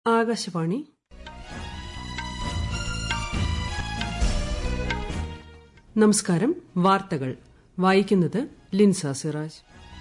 ആകാശവാണി നമസ്കാരം വാർത്തകൾ വായിക്കുന്നത് ലിൻസ സിറാജ്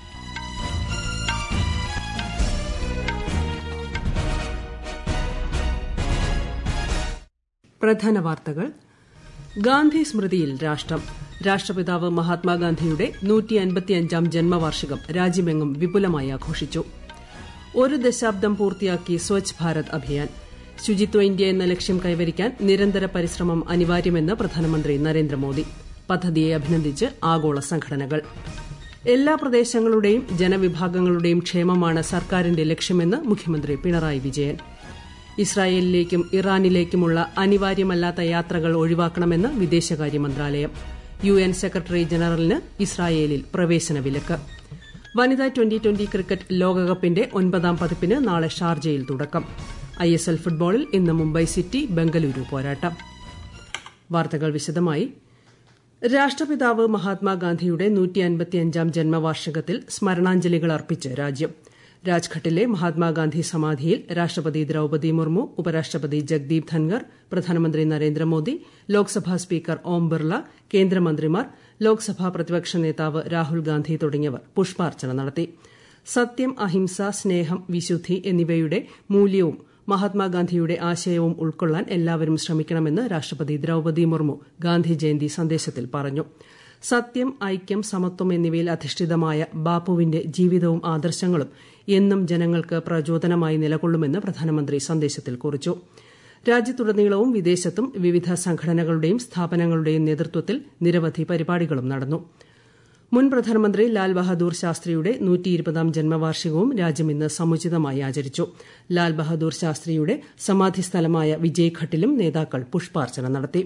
പ്രധാന വാർത്തകൾ ഗാന്ധി സ്മൃതിയിൽ രാഷ്ട്രം രാഷ്ട്രപിതാവ് മഹാത്മാഗാന്ധിയുടെ നൂറ്റി അൻപത്തിയഞ്ചാം ജന്മവാർഷികം രാജ്യമെങ്ങും വിപുലമായി ആഘോഷിച്ചു ഒരു ദശാബ്ദം പൂർത്തിയാക്കി സ്വച്ഛ് ഭാരത് അഭിയാൻ ശുചിത്വ ഇന്ത്യ എന്ന ലക്ഷ്യം കൈവരിക്കാൻ നിരന്തര പരിശ്രമം അനിവാര്യമെന്ന് പ്രധാനമന്ത്രി നരേന്ദ്രമോദി പദ്ധതിയെ അഭിനന്ദിച്ച് ആഗോള സംഘടനകൾ എല്ലാ പ്രദേശങ്ങളുടെയും ജനവിഭാഗങ്ങളുടെയും ക്ഷേമമാണ് സർക്കാരിന്റെ ലക്ഷ്യമെന്ന് മുഖ്യമന്ത്രി പിണറായി വിജയൻ ഇസ്രായേലിലേക്കും ഇറാനിലേക്കുമുള്ള അനിവാര്യമല്ലാത്ത യാത്രകൾ ഒഴിവാക്കണമെന്ന് വിദേശകാര്യ മന്ത്രാലയം യു എൻ സെക്രട്ടറി ജനറലിന് ഇസ്രായേലിൽ പ്രവേശന വിലക്ക് വനിതാ ട്വന്റി ട്വന്റി ക്രിക്കറ്റ് ലോകകപ്പിന്റെ ഒൻപതാം പതിപ്പിന് നാളെ ഷാർജയിൽ തുടക്കം ഐ എസ് എൽ ഫുട്ബോളിൽ ഇന്ന് മുംബൈ സിറ്റി ബംഗളൂരു പോരാട്ടം വാർത്തകൾ വിശദമായി രാഷ്ട്രപിതാവ് മഹാത്മാഗാന്ധിയുടെ നൂറ്റി അൻപത്തിയഞ്ചാം ജന്മവാർഷികത്തിൽ സ്മരണാഞ്ജലികൾ അർപ്പിച്ച് രാജ്യം രാജ്ഘട്ടിലെ മഹാത്മാഗാന്ധി സമാധിയിൽ രാഷ്ട്രപതി ദ്രൌപതി മുർമു ഉപരാഷ്ട്രപതി ജഗ്ദീപ് ധൻകർ പ്രധാനമന്ത്രി നരേന്ദ്രമോദി ലോക്സഭാ സ്പീക്കർ ഓം ബിർള കേന്ദ്രമന്ത്രിമാർ ലോക്സഭാ പ്രതിപക്ഷ നേതാവ് രാഹുൽ ഗാന്ധി തുടങ്ങിയവർ പുഷ്പാർച്ചന നടത്തി സത്യം അഹിംസ സ്നേഹം വിശുദ്ധി എന്നിവയുടെ മൂല്യവും മഹാത്മാഗാന്ധിയുടെ ആശയവും ഉൾക്കൊള്ളാൻ എല്ലാവരും ശ്രമിക്കണമെന്ന് രാഷ്ട്രപതി ദ്രൌപതി മുർമു ഗാന്ധി ജയന്തി സന്ദേശത്തിൽ പറഞ്ഞു സത്യം ഐക്യം സമത്വം എന്നിവയിൽ അധിഷ്ഠിതമായ ബാപ്പുവിന്റെ ജീവിതവും ആദർശങ്ങളും എന്നും ജനങ്ങൾക്ക് പ്രചോദനമായി നിലകൊള്ളുമെന്ന് പ്രധാനമന്ത്രി സന്ദേശത്തിൽ കുറിച്ചു രാജ്യത്തുടനീളവും വിദേശത്തും വിവിധ സംഘടനകളുടെയും സ്ഥാപനങ്ങളുടെയും നേതൃത്വത്തിൽ നിരവധി പരിപാടികളും നടന്നു മുൻ പ്രധാനമന്ത്രി ലാൽ ബഹാദൂർ ശാസ്ത്രിയുടെ നൂറ്റിയിരുപതാം ജന്മവാർഷികവും രാജ്യം ഇന്ന് സമുചിതമായി ആചരിച്ചു ലാൽ ബഹാദൂർ ശാസ്ത്രിയുടെ സമാധി സ്ഥലമായ വിജയ്ഘട്ടിലും നേതാക്കൾ പുഷ്പാർച്ചന നടത്തി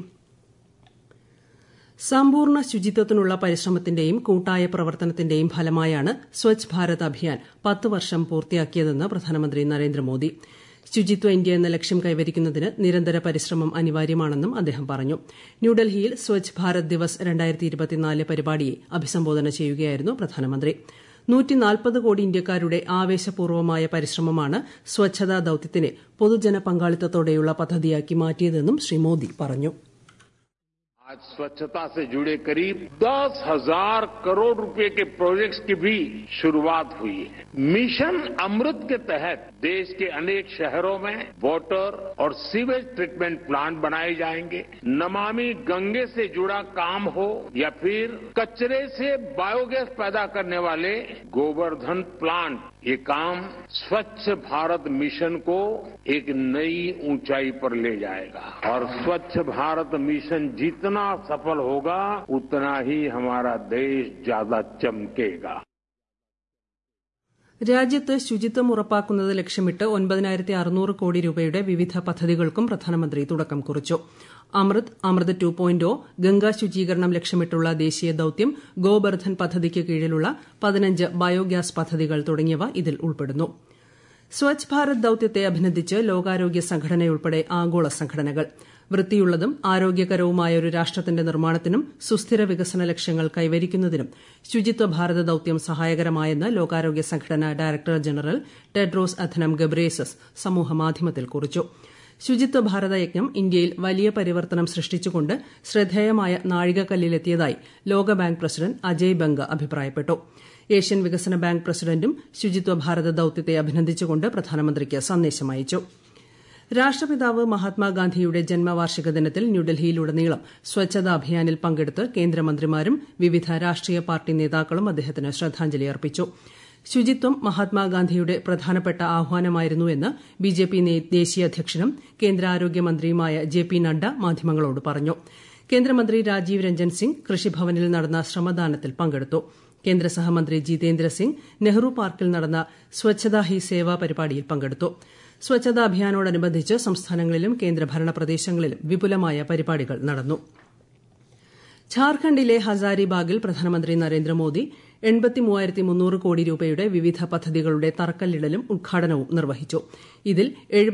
സമ്പൂർണ്ണ ശുചിത്വത്തിനുള്ള പരിശ്രമത്തിന്റെയും കൂട്ടായ പ്രവർത്തനത്തിന്റെയും ഫലമായാണ് സ്വച്ഛ് ഭാരത് അഭിയാൻ പത്ത് വർഷം പൂർത്തിയാക്കിയതെന്ന് പ്രധാനമന്ത്രി നരേന്ദ്രമോദി ശുചിത്വ ഇന്ത്യ എന്ന ലക്ഷ്യം കൈവരിക്കുന്നതിന് നിരന്തര പരിശ്രമം അനിവാര്യമാണെന്നും അദ്ദേഹം പറഞ്ഞു ന്യൂഡൽഹിയിൽ സ്വച്ഛ് ഭാരത് ദിവസ് പരിപാടിയെ അഭിസംബോധന ചെയ്യുകയായിരുന്നു പ്രധാനമന്ത്രി കോടി ഇന്ത്യക്കാരുടെ ആവേശപൂർവമായ പരിശ്രമമാണ് സ്വച്ഛതാ ദൌത്യത്തിനെ പൊതുജന പങ്കാളിത്തത്തോടെയുള്ള പദ്ധതിയാക്കി മാറ്റിയതെന്നും ശ്രീ മോദി പറഞ്ഞു आज स्वच्छता से जुड़े करीब दस हजार करोड़ रुपए के प्रोजेक्ट्स की भी शुरुआत हुई है मिशन अमृत के तहत देश के अनेक शहरों में वाटर और सीवेज ट्रीटमेंट प्लांट बनाए जाएंगे नमामि गंगे से जुड़ा काम हो या फिर कचरे से बायोगैस पैदा करने वाले गोवर्धन प्लांट ये काम स्वच्छ भारत मिशन को एक नई ऊंचाई पर ले जाएगा और स्वच्छ भारत मिशन जितना सफल होगा उतना ही हमारा देश ज्यादा चमकेगा രാജ്യത്ത് ശുചിത്വം ഉറപ്പാക്കുന്നത് ലക്ഷ്യമിട്ട് ഒൻപതിനായിരത്തി അറുന്നൂറ് കോടി രൂപയുടെ വിവിധ പദ്ധതികൾക്കും പ്രധാനമന്ത്രി തുടക്കം കുറിച്ചു അമൃത് അമൃത് ടു പോയിന്റ് ഗംഗാ ശുചീകരണം ലക്ഷ്യമിട്ടുള്ള ദേശീയ ദൌത്യം ഗോബർധൻ പദ്ധതിക്ക് കീഴിലുള്ള പതിനഞ്ച് ബയോഗ്യാസ് പദ്ധതികൾ തുടങ്ങിയവ ഇതിൽ ഉൾപ്പെടുന്നു സ്വച്ഛ് ഭാരത് ദൌത്യത്തെ അഭിനന്ദിച്ച് ലോകാരോഗ്യ സംഘടനയുൾപ്പെടെ ആഗോള സംഘടനകൾ വൃത്തിയുള്ളതും ആരോഗ്യകരവുമായ ഒരു രാഷ്ട്രത്തിന്റെ നിർമ്മാണത്തിനും സുസ്ഥിര വികസന ലക്ഷ്യങ്ങൾ കൈവരിക്കുന്നതിനും ശുചിത്വ ഭാരത ദൌത്യം സഹായകരമായെന്ന് ലോകാരോഗ്യ സംഘടന director general Tedros Adhanom Ghebreyesus സമൂഹമാധ്യമത്തിൽ കുറിച്ചു ശുചിത്വ ഭാരത യജ്ഞം ഇന്ത്യയിൽ വലിയ പരിവർത്തനം സൃഷ്ടിച്ചുകൊണ്ട് ശ്രദ്ധേയമായ നാഴികക്കല്ലിലെത്തിയതായി ലോകബാങ്ക് പ്രസിഡന്റ് അജയ് ബംഗ അഭിപ്രായപ്പെട്ടു ഏഷ്യൻ വികസന ബാങ്ക് പ്രസിഡന്റും ശുചിത്വ ഭാരത ദൌത്യത്തെ അഭിനന്ദിച്ചുകൊണ്ട് പ്രധാനമന്ത്രിക്ക് സന്ദേശം അയച്ചു രാഷ്ട്രപിതാവ് മഹാത്മാഗാന്ധിയുടെ ജന്മവാർഷിക ദിനത്തിൽ ന്യൂഡൽഹിയിലുടനീളം സ്വച്ഛതാ അഭിയാനിൽ പങ്കെടുത്ത് കേന്ദ്രമന്ത്രിമാരും വിവിധ രാഷ്ട്രീയ പാർട്ടി നേതാക്കളും അദ്ദേഹത്തിന് ശ്രദ്ധാഞ്ജലി അർപ്പിച്ചു ശുചിത്വം മഹാത്മാഗാന്ധിയുടെ പ്രധാനപ്പെട്ട ആഹ്വാനമായിരുന്നുവെന്ന് ബിജെപി ദേശീയ അധ്യക്ഷനും കേന്ദ്ര ആരോഗ്യമന്ത്രിയുമായ ജെ പി നഡ്ഡ മാധ്യമങ്ങളോട് പറഞ്ഞു കേന്ദ്രമന്ത്രി രാജീവ് രഞ്ജൻ സിംഗ് കൃഷിഭവനിൽ നടന്ന ശ്രമദാനത്തിൽ പങ്കെടുത്തു കേന്ദ്ര സഹമന്ത്രി ജിതേന്ദ്ര സിംഗ് നെഹ്റു പാർക്കിൽ നടന്ന സ്വച്ഛതാ ഹി സേവ പരിപാടിയിൽ പങ്കെടുത്തു സ്വച്ഛതാ അഭിയാനോടനുബന്ധിച്ച് സംസ്ഥാനങ്ങളിലും കേന്ദ്രഭരണ പ്രദേശങ്ങളിലും വിപുലമായ പരിപാടികൾ നടന്നു ഝാർഖണ്ഡിലെ ഹസാരിബാഗിൽ പ്രധാനമന്ത്രി നരേന്ദ്രമോദി കോടി രൂപയുടെ വിവിധ പദ്ധതികളുടെ തറക്കല്ലിടലും ഉദ്ഘാടനവും നിർവഹിച്ചു ഇതിൽ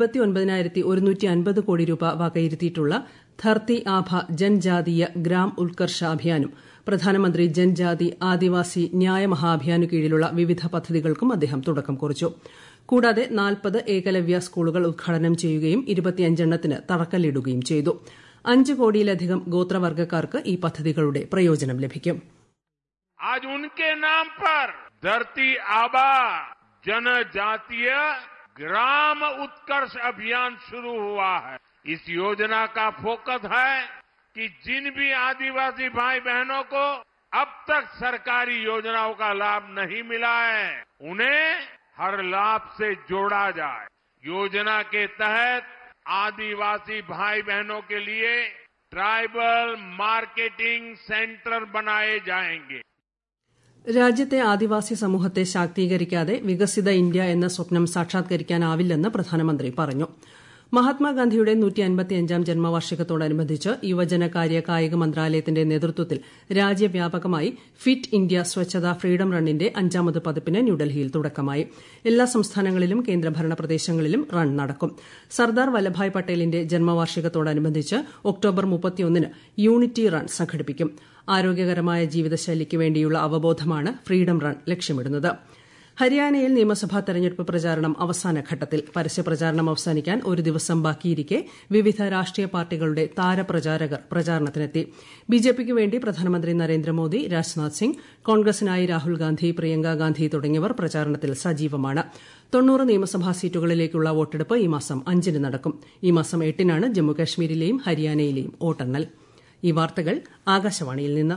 കോടി രൂപ വകയിരുത്തിയിട്ടുള്ള ധർത്തി ആഭ ജൻജാതീയ ഗ്രാം ഉത്കർഷ അഭിയാനും പ്രധാനമന്ത്രി ജൻജാതി ആദിവാസി ന്യായ മഹാഅഭിയാനു കീഴിലുള്ള വിവിധ പദ്ധതികൾക്കും അദ്ദേഹം തുടക്കം കുറിച്ചു കൂടാതെ നാൽപ്പത് ഏകലവ്യ സ്കൂളുകൾ ഉദ്ഘാടനം ചെയ്യുകയും ഇരുപത്തിയഞ്ചെണ്ണത്തിന് തറക്കല്ലിടുകയും ചെയ്തു അഞ്ച് കോടിയിലധികം ഗോത്രവർഗ്ഗക്കാർക്ക് ഈ പദ്ധതികളുടെ പ്രയോജനം ലഭിക്കും आज उनके नाम पर धरती आबा जनजातीय ग्राम उत्कर्ष अभियान शुरू हुआ है इस योजना का फोकस है कि जिन भी आदिवासी भाई बहनों को अब तक सरकारी योजनाओं का लाभ नहीं मिला है उन्हें हर लाभ से जोड़ा जाए योजना के तहत आदिवासी भाई बहनों के लिए ट्राइबल मार्केटिंग सेंटर बनाए जाएंगे രാജ്യത്തെ ആദിവാസി സമൂഹത്തെ ശാക്തീകരിക്കാതെ വികസിത ഇന്ത്യ എന്ന സ്വപ്നം സാക്ഷാത്കരിക്കാനാവില്ലെന്ന് പ്രധാനമന്ത്രി പറഞ്ഞു മഹാത്മാഗാന്ധിയുടെ നൂറ്റിയൻപത്തിയഞ്ചാം ജന്മവാർഷികത്തോടനുബന്ധിച്ച് യുവജനകാര്യ കായിക മന്ത്രാലയത്തിന്റെ നേതൃത്വത്തിൽ രാജ്യവ്യാപകമായി ഫിറ്റ് ഇന്ത്യ സ്വച്ഛത ഫ്രീഡം റണ്ണിന്റെ അഞ്ചാമത് പതിപ്പിന് ന്യൂഡൽഹിയിൽ തുടക്കമായി എല്ലാ സംസ്ഥാനങ്ങളിലും കേന്ദ്രഭരണ പ്രദേശങ്ങളിലും റൺ നടക്കും സർദാർ വല്ലഭായ് പട്ടേലിന്റെ ജന്മവാർഷികത്തോടനുബന്ധിച്ച് ഒക്ടോബർ മുപ്പത്തിയൊന്നിന് യൂണിറ്റി റൺ സംഘടിപ്പിക്കും ആരോഗ്യകരമായ ജീവിതശൈലിക്ക് വേണ്ടിയുള്ള അവബോധമാണ് ഫ്രീഡം റൺ ലക്ഷ്യമിടുന്നത് ഹരിയാനയിൽ നിയമസഭാ തെരഞ്ഞെടുപ്പ് പ്രചാരണം അവസാന ഘട്ടത്തിൽ പരസ്യപ്രചാരണം അവസാനിക്കാൻ ഒരു ദിവസം ബാക്കിയിരിക്കെ വിവിധ രാഷ്ട്രീയ പാർട്ടികളുടെ താരപ്രചാരകർ പ്രചാരണത്തിനെത്തി ബിജെപിക്ക് വേണ്ടി പ്രധാനമന്ത്രി നരേന്ദ്രമോദി രാജ്നാഥ് സിംഗ് കോൺഗ്രസിനായി രാഹുൽ ഗാന്ധി പ്രിയങ്ക ഗാന്ധി തുടങ്ങിയവർ പ്രചാരണത്തിൽ സജീവമാണ് തൊണ്ണൂറ് നിയമസഭാ സീറ്റുകളിലേക്കുള്ള വോട്ടെടുപ്പ് ഈ മാസം അഞ്ചിന് നടക്കും ഈ മാസം എട്ടിനാണ് ജമ്മുകാശ്മീരിലെയും ഹരിയാനയിലെയും വോട്ടെണ്ണൽ ഈ വാർത്തകൾ ആകാശവാണിയിൽ നിന്ന്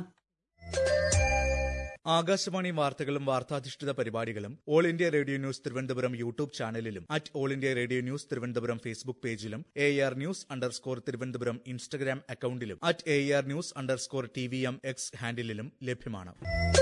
ആകാശവാണി വാർത്തകളും വാർത്താധിഷ്ഠിത പരിപാടികളും All India Radio news Thiruvananthapuram YouTube ചാനലിലും at All India Radio news Thiruvananthapuram Facebook പേജിലും A R news underscore Thiruvananthapuram Instagram അക്കൌണ്ടിലും at A R news underscore T V M X ഹാൻഡിലും ലഭ്യമാണ്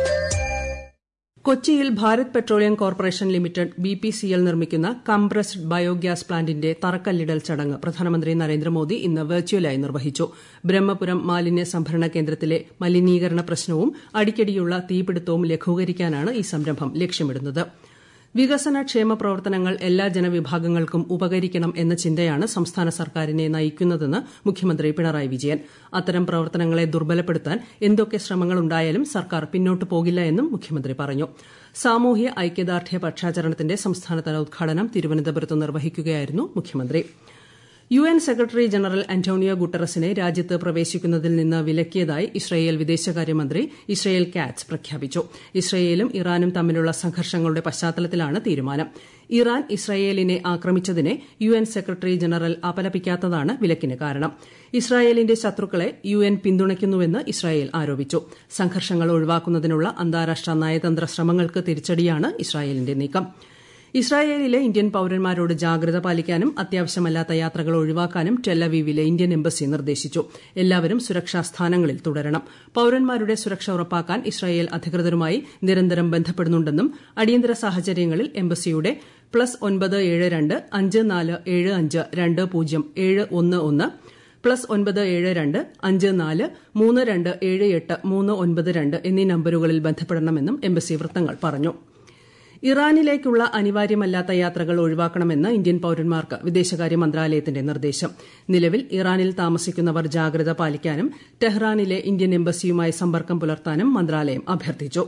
കൊച്ചിയിൽ Bharat Petroleum Corporation Limited B P C L നിർമ്മിക്കുന്ന compressed biogas പ്ലാന്റിന്റെ തറക്കല്ലിടൽ ചടങ്ങ് പ്രധാനമന്ത്രി നരേന്ദ്രമോദി ഇന്ന് വെർച്വലായി നിർവഹിച്ചു ബ്രഹ്മപുരം മാലിന്യ സംഭരണ കേന്ദ്രത്തിലെ മലിനീകരണ പ്രശ്നവും അടിക്കടിയുള്ള തീപിടുത്തവും ലഘൂകരിക്കാനാണ് ഈ സംരംഭം ലക്ഷ്യമിടുന്നത് വികസന ക്ഷേമ പ്രവർത്തനങ്ങൾ എല്ലാ ജനവിഭാഗങ്ങൾക്കും ഉപകരിക്കണം എന്ന ചിന്തയാണ് സംസ്ഥാന സർക്കാരിനെ നയിക്കുന്നതെന്ന് മുഖ്യമന്ത്രി പിണറായി വിജയൻ അത്തരം പ്രവർത്തനങ്ങളെ ദുർബലപ്പെടുത്താൻ എന്തൊക്കെ ശ്രമങ്ങളുണ്ടായാലും സർക്കാർ പിന്നോട്ട് പോകില്ല എന്നും മുഖ്യമന്ത്രി പറഞ്ഞു സാമൂഹ്യ ഐക്യദാർഢ്യ പക്ഷാചരണത്തിന്റെ സംസ്ഥാനതല ഉദ്ഘാടനം തിരുവനന്തപുരത്ത് നിർവഹിക്കുകയായിരുന്നു മുഖ്യമന്ത്രി U N secretary general Antonio ഗുട്ടറസിനെ രാജ്യത്ത് പ്രവേശിക്കുന്നതിൽ നിന്ന് വിലക്കിയതായി ഇസ്രയേൽ വിദേശകാര്യമന്ത്രി ഇസ്രയേൽ കാറ്റ്സ് പ്രഖ്യാപിച്ചു ഇസ്രയേലും ഇറാനും തമ്മിലുള്ള സംഘർഷങ്ങളുടെ പശ്ചാത്തലത്തിലാണ് തീരുമാനം ഇറാൻ ഇസ്രയേലിനെ ആക്രമിച്ചതിനെ യു എൻ സെക്രട്ടറി ജനറൽ അപലപിക്കാത്തതാണ് വിലക്കിന് കാരണം ഇസ്രായേലിന്റെ ശത്രുക്കളെ യു എൻ പിന്തുണയ്ക്കുന്നുവെന്ന് ഇസ്രായേൽ ആരോപിച്ചു സംഘർഷങ്ങൾ ഒഴിവാക്കുന്നതിനുള്ള അന്താരാഷ്ട്ര നയതന്ത്ര ശ്രമങ്ങൾക്ക് തിരിച്ചടിയാണ് ഇസ്രായേലിന്റെ നീക്കം ഇസ്രായേലിലെ ഇന്ത്യൻ പൌരന്മാരോട് ജാഗ്രത പാലിക്കാനും അത്യാവശ്യമല്ലാത്ത യാത്രകൾ ഒഴിവാക്കാനും ടെല്ലവീവിലെ ഇന്ത്യൻ എംബസി നിർദ്ദേശിച്ചു എല്ലാവരും സുരക്ഷാ സ്ഥാനങ്ങളിൽ തുടരണം പൌരന്മാരുടെ സുരക്ഷ ഉറപ്പാക്കാൻ ഇസ്രായേൽ അധികൃതരുമായി നിരന്തരം ബന്ധപ്പെടുന്നുണ്ടെന്നും അടിയന്തര സാഹചര്യങ്ങളിൽ എംബസിയുടെ പ്ലസ് ഒൻപത് ഏഴ് രണ്ട് അഞ്ച് നാല് ഏഴ് അഞ്ച് രണ്ട് പൂജ്യം ഏഴ് ഒന്ന് ഒന്ന് പ്ലസ് ഒൻപത് ഏഴ് രണ്ട് അഞ്ച് നാല് മൂന്ന് രണ്ട് ഏഴ് എട്ട് മൂന്ന് ഒൻപത് രണ്ട് എന്നീ നമ്പരുകളിൽ ബന്ധപ്പെടണമെന്നും എംബസി വൃത്തങ്ങൾ പറഞ്ഞു ഇറാനിലേക്കുള്ള അനിവാര്യമല്ലാത്ത യാത്രകൾ ഒഴിവാക്കണമെന്ന് ഇന്ത്യൻ പൌരന്മാർക്ക് വിദേശകാര്യ മന്ത്രാലയത്തിന്റെ നിർദ്ദേശം നിലവിൽ ഇറാനിൽ താമസിക്കുന്നവർ ജാഗ്രത പാലിക്കാനും ടെഹ്റാനിലെ ഇന്ത്യൻ എംബസിയുമായി സമ്പർക്കം പുലർത്താനും മന്ത്രാലയം അഭ്യർത്ഥിച്ചു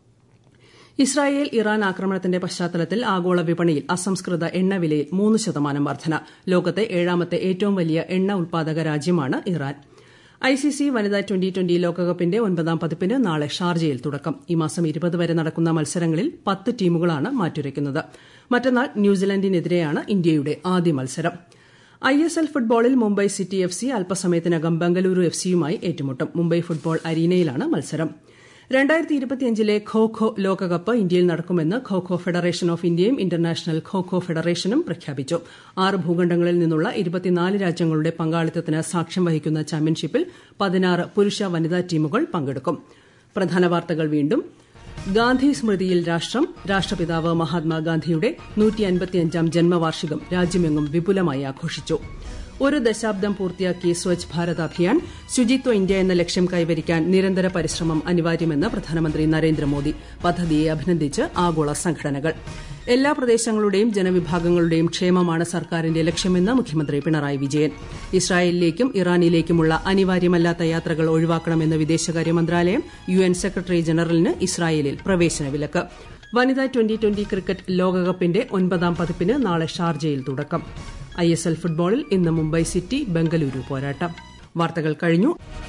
ഇസ്രായേൽ ഇറാൻ ആക്രമണത്തിന്റെ പശ്ചാത്തലത്തിൽ ആഗോള വിപണിയിൽ അസംസ്കൃത എണ്ണവിലയിൽ മൂന്ന് ശതമാനം വർധന ലോകത്തെ ഏഴാമത്തെ ഏറ്റവും വലിയ എണ്ണ ഉൽപാദക രാജ്യമാണ് ഇറാൻ ഐസിസി വനിതാ ട്വന്റി ട്വന്റി ലോകകപ്പിന്റെ ഒൻപതാം പതിപ്പിന് നാളെ ഷാർജയിൽ തുടക്കം ഈ മാസം ഇരുപത് വരെ നടക്കുന്ന മത്സരങ്ങളിൽ പത്ത് ടീമുകളാണ് മാറ്റുരയ്ക്കുന്നത് മറ്റന്നാൾ ന്യൂസിലൻഡിനെതിരെയാണ് ഇന്ത്യയുടെ ആദ്യ മത്സരം ഐ എസ് എൽ ഫുട്ബോളിൽ മുംബൈ സിറ്റി എഫ് സി അല്പസമയത്തിനകം ബംഗളൂരു എഫ് സിയുമായി ഏറ്റുമുട്ടും മുംബൈ ഫുട്ബോൾ അരീനയിലാണ് മത്സരം രണ്ടായിരത്തി ഇരുപത്തിയഞ്ചിലെ ഖോ ഖോ ലോകകപ്പ് ഇന്ത്യയിൽ നടക്കുമെന്ന് ഖോ ഖോ ഫെഡറേഷൻ ഓഫ് ഇന്ത്യയും ഇന്റർനാഷണൽ ഖോ ഖോ ഫെഡറേഷനും പ്രഖ്യാപിച്ചു ആറ് ഭൂഖണ്ഡങ്ങളിൽ നിന്നുള്ള ഇരുപത്തിനാല് രാജ്യങ്ങളുടെ പങ്കാളിത്തത്തിന് സാക്ഷ്യം വഹിക്കുന്ന ചാമ്പ്യൻഷിപ്പിൽ പതിനാറ് പുരുഷ വനിതാ ടീമുകൾ പങ്കെടുക്കും പ്രധാന വാർത്തകൾ വീണ്ടും ഗാന്ധി സ്മൃതിയിൽ രാഷ്ട്രം രാഷ്ട്രപിതാവ് മഹാത്മാഗാന്ധിയുടെ നൂറ്റിയൻപത്തിയഞ്ചാം ജന്മവാർഷികം രാജ്യമെങ്ങും വിപുലമായി ആഘോഷിച്ചു ഒരു ദശാബ്ദം പൂർത്തിയാക്കി സ്വച്ഛ് ഭാരത് അഭിയാൻ ശുചിത്വ ഇന്ത്യ എന്ന ലക്ഷ്യം കൈവരിക്കാൻ നിരന്തര പരിശ്രമം അനിവാര്യമെന്ന് പ്രധാനമന്ത്രി നരേന്ദ്രമോദി പദ്ധതിയെ അഭിനന്ദിച്ച് ആഗോള സംഘടനകൾ എല്ലാ പ്രദേശങ്ങളുടെയും ജനവിഭാഗങ്ങളുടെയും ക്ഷേമമാണ് സർക്കാരിന്റെ ലക്ഷ്യമെന്ന് മുഖ്യമന്ത്രി പിണറായി വിജയൻ ഇസ്രായേലിലേക്കും ഇറാനിലേക്കുമുള്ള അനിവാര്യമല്ലാത്ത യാത്രകൾ ഒഴിവാക്കണമെന്ന് വിദേശകാര്യ മന്ത്രാലയം യു എൻ സെക്രട്ടറി ജനറലിന് ഇസ്രായേലിൽ പ്രവേശന വിലക്ക് വനിതാ ട്വന്റി ട്വന്റി ക്രിക്കറ്റ് ലോകകപ്പിന്റെ ഒൻപതാം പതിപ്പിന് നാളെ ഷാർജയിൽ തുടക്കം ഐ എസ് എൽ ഫുട്ബോളിൽ ഇന്ന് മുംബൈ സിറ്റി ബംഗളൂരു പോരാട്ടം വാർത്തകൾ കഴിഞ്ഞു